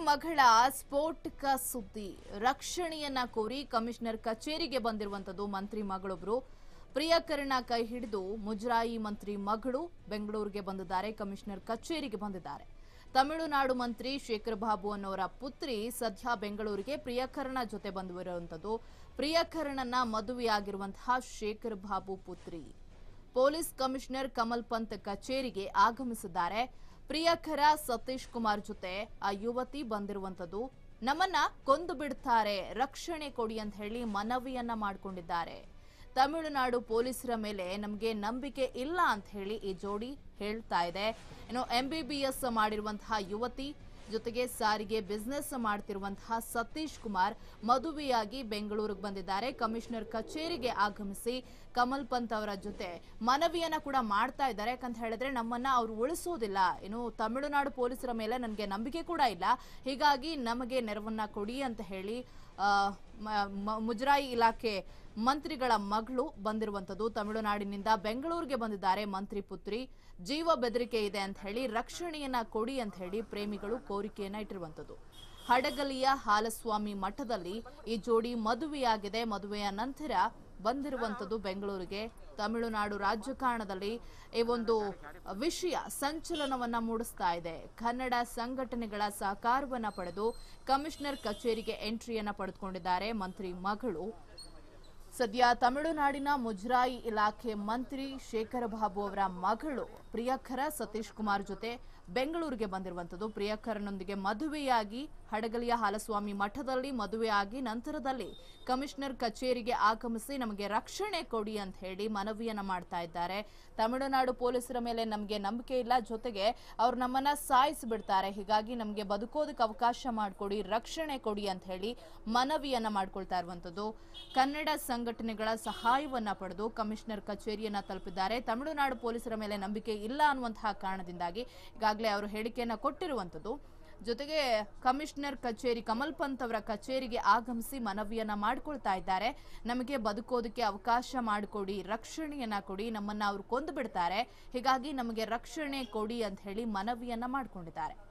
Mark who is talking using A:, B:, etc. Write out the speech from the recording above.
A: ಮಗಳ ಸ್ಫೋಟಕ ಸುದ್ದಿ ರಕ್ಷಣೆಯನ್ನ ಕೋರಿ ಕಮಿಷನರ್ ಕಚೇರಿಗೆ ಬಂದಿರುವಂತದ್ದು ಮಂತ್ರಿ ಮಗಳೊಬ್ರು ಪ್ರಿಯಕರಣ ಕೈ ಹಿಡಿದು ಮುಜರಾಯಿ ಮಂತ್ರಿ ಮಗಳು ಬೆಂಗಳೂರಿಗೆ ಬಂದಿದ್ದಾರೆ ಕಮಿಷನರ್ ಕಚೇರಿಗೆ ಬಂದಿದ್ದಾರೆ ತಮಿಳುನಾಡು ಮಂತ್ರಿ ಶೇಖರ್ ಬಾಬು ಅನ್ನೋರ ಪುತ್ರಿ ಸದ್ಯ ಬೆಂಗಳೂರಿಗೆ ಪ್ರಿಯಕರಣ ಜೊತೆ ಬಂದಿರುವಂತದ್ದು ಪ್ರಿಯಕರಣನ ಮದುವೆಯಾಗಿರುವಂತಹ ಶೇಖರ್ ಬಾಬು ಪುತ್ರಿ ಪೊಲೀಸ್ ಕಮಿಷನರ್ ಕಮಲ್ ಪಂತ್ ಕಚೇರಿಗೆ ಆಗಮಿಸಿದ್ದಾರೆ ಪ್ರಿಯಕರ ಸತೀಶ್ ಕುಮಾರ್ ಜೊತೆ ಆ ಯುವತಿ ಬಂದಿರುವಂತದ್ದು ನಮ್ಮನ್ನ ಕೊಂದು ಬಿಡ್ತಾರೆ ರಕ್ಷಣೆ ಕೊಡಿ ಅಂತ ಹೇಳಿ ಮನವಿಯನ್ನ ಮಾಡಿಕೊಂಡಿದ್ದಾರೆ ತಮಿಳುನಾಡು ಪೊಲೀಸರ ಮೇಲೆ ನಮಗೆ ನಂಬಿಕೆ ಇಲ್ಲ ಅಂತ ಹೇಳಿ ಈ ಜೋಡಿ ಹೇಳ್ತಾ ಇದೆ ಇನ್ನು ಎಂಬಿಬಿಎಸ್ ಮಾಡಿರುವಂತಹ ಯುವತಿ ಜೊತೆಗೆ ಸಾರಿಗೆ ಬಿಸ್ನೆಸ್ ಮಾಡ್ತಿರುವಂತಹ ಸತೀಶ್ ಕುಮಾರ್ ಮದುವೆಯಾಗಿ ಬೆಂಗಳೂರಿಗೆ ಬಂದಿದ್ದಾರೆ ಕಮಿಷನರ್ ಕಚೇರಿಗೆ ಆಗಮಿಸಿ ಕಮಲ್ ಪಂತ್ ಅವರ ಜೊತೆ ಮನವಿಯನ್ನ ಕೂಡ ಮಾಡ್ತಾ ಇದ್ದಾರೆ ಯಾಕಂತ ಹೇಳಿದ್ರೆ ನಮ್ಮನ್ನ ಅವ್ರು ಉಳಿಸೋದಿಲ್ಲ ಇನ್ನು ತಮಿಳುನಾಡು ಪೊಲೀಸರ ಮೇಲೆ ನನಗೆ ನಂಬಿಕೆ ಕೂಡ ಇಲ್ಲ ಹೀಗಾಗಿ ನಮಗೆ ನೆರವನ್ನ ಕೊಡಿ ಅಂತ ಹೇಳಿ ಆ, ಮ- ಮ- ಮುಜರಾಯಿ ಇಲಾಖೆ ಮಂತ್ರಿಗಳ ಮಗಳು ಬಂದಿರುವಂತದ್ದು ತಮಿಳುನಾಡಿನಿಂದ ಬೆಂಗಳೂರಿಗೆ ಬಂದಿದ್ದಾರೆ ಮಂತ್ರಿ ಪುತ್ರಿ ಜೀವ ಬೆದರಿಕೆ ಇದೆ ಅಂತ ಹೇಳಿ ರಕ್ಷಣೆಯನ್ನ ಕೊಡಿ ಅಂತ ಹೇಳಿ ಪ್ರೇಮಿಗಳು ಕೋರಿಕೆಯನ್ನ ಇಟ್ಟಿರುವಂತದ್ದು ಹಡಗಲಿಯ ಹಾಲಸ್ವಾಮಿ ಮಠದಲ್ಲಿ ಈ ಜೋಡಿ ಮದುವೆಯಾಗಿದೆ ಮದುವೆಯ ನಂತರ ಬಂದಿರುವಂತದ್ದು ಬೆಂಗಳೂರಿಗೆ ತಮಿಳುನಾಡು ರಾಜಕಾರಣದಲ್ಲಿ ಈ ಒಂದು ವಿಷಯ ಸಂಚಲನವನ್ನ ಮೂಡಿಸ್ತಾ ಇದೆ ಕನ್ನಡ ಸಂಘಟನೆಗಳ ಸಹಕಾರವನ್ನ ಪಡೆದು ಕಮಿಷನರ್ ಕಚೇರಿಗೆ ಎಂಟ್ರಿಯನ್ನ ಪಡೆದುಕೊಂಡಿದ್ದಾರೆ ಮಂತ್ರಿ ಮಗಳು ಸದ್ಯ ತಮಿಳುನಾಡಿನ ಮುಜರಾಯಿ ಇಲಾಖೆ ಮಂತ್ರಿ ಶೇಖರ ಬಾಬು ಅವರ ಮಗಳು ಪ್ರಿಯಕರ ಸತೀಶ್ ಕುಮಾರ್ ಜೊತೆ ಬೆಂಗಳೂರಿಗೆ ಬಂದಿರುವಂತದ್ದು ಪ್ರಿಯಕರನೊಂದಿಗೆ ಮದುವೆಯಾಗಿ ಹಡಗಲಿಯ ಹಾಲಸ್ವಾಮಿ ಮಠದಲ್ಲಿ ಮದುವೆಯಾಗಿ ನಂತರದಲ್ಲಿ ಕಮಿಷನರ್ ಕಚೇರಿಗೆ ಆಗಮಿಸಿ ನಮಗೆ ರಕ್ಷಣೆ ಕೊಡಿ ಅಂತ ಹೇಳಿ ಮನವಿಯನ್ನ ಮಾಡ್ತಾ ಇದ್ದಾರೆ ತಮಿಳುನಾಡು ಪೊಲೀಸರ ಮೇಲೆ ನಮಗೆ ನಂಬಿಕೆ ಇಲ್ಲ ಜೊತೆಗೆ ಅವ್ರು ನಮ್ಮನ್ನ ಸಾಯಿಸಿಬಿಡ್ತಾರೆ ಹೀಗಾಗಿ ನಮಗೆ ಬದುಕೋದಕ್ಕೆ ಅವಕಾಶ ಮಾಡಿಕೊಡಿ ರಕ್ಷಣೆ ಕೊಡಿ ಅಂತ ಹೇಳಿ ಮನವಿಯನ್ನ ಮಾಡ್ಕೊಳ್ತಾ ಇರುವಂತದ್ದು ಕನ್ನಡ ಸಂಘಟನೆಗಳ ಸಹಾಯವನ್ನ ಪಡೆದು ಕಮಿಷನರ್ ಕಚೇರಿಯನ್ನ ತಲುಪಿದ್ದಾರೆ ತಮಿಳುನಾಡು ಪೊಲೀಸರ ಮೇಲೆ ನಂಬಿಕೆ ಇಲ್ಲ ಅನ್ನುವಂತಹ ಕಾರಣದಿಂದಾಗಿ ಈಗಾಗಲೇ ಅವರು ಹೇಳಿಕೆಯನ್ನ ಕೊಟ್ಟಿರುವಂತದ್ದು ಜೊತೆಗೆ ಕಮಿಷನರ್ ಕಚೇರಿ ಕಮಲ್ ಪಂತ್ ಅವರ ಕಚೇರಿಗೆ ಆಗಮಿಸಿ ಮನವಿಯನ್ನ ಮಾಡ್ಕೊಳ್ತಾ ಇದ್ದಾರೆ ನಮಗೆ ಬದುಕೋದಕ್ಕೆ ಅವಕಾಶ ಮಾಡಿಕೊಡಿ ರಕ್ಷಣೆಯನ್ನ ಕೊಡಿ ನಮ್ಮನ್ನ ಅವ್ರು ಕೊಂದು ಬಿಡ್ತಾರೆ ಹೀಗಾಗಿ ನಮಗೆ ರಕ್ಷಣೆ ಕೊಡಿ ಅಂತ ಹೇಳಿ ಮನವಿಯನ್ನ ಮಾಡ್ಕೊಂಡಿದ್ದಾರೆ